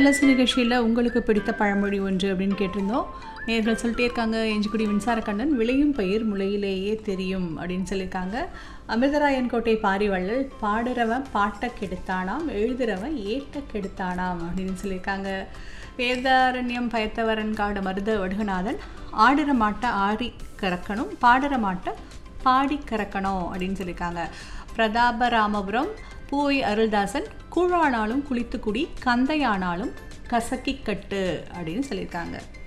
அலசு நிகழ்ச்சியில் உங்களுக்கு பிடித்த பழமொழி ஒன்று அப்படின்னு கேட்டிருந்தோம் நேர்கள் சொல்லிட்டே இருக்காங்க எஞ்சிக்குடி மின்சாரக்கண்ணன் விளையும் பயிர் முளையிலேயே தெரியும் அப்படின்னு சொல்லியிருக்காங்க அமிர்தராயன் கோட்டை பாரிவள்ளல் பாடுறவன் பாட்டை கெடுத்தானாம் எழுதுறவன் ஏட்ட கெடுத்தானாம் அப்படின்னு சொல்லியிருக்காங்க வேதாரண்யம் பயத்தவரன் காடு மருத வடுகநாதன் ஆடுற மாட்டை ஆடி கறக்கணும் பாடுற மாட்டை பாடி கறக்கணும் அப்படின்னு சொல்லியிருக்காங்க பிரதாபராமபுரம் பூவை அருள்தாசன் கூழானாலும் குளித்து குடி கந்தையானாலும் கசக்கி கட்டு அப்படின்னு சொல்லியிருக்காங்க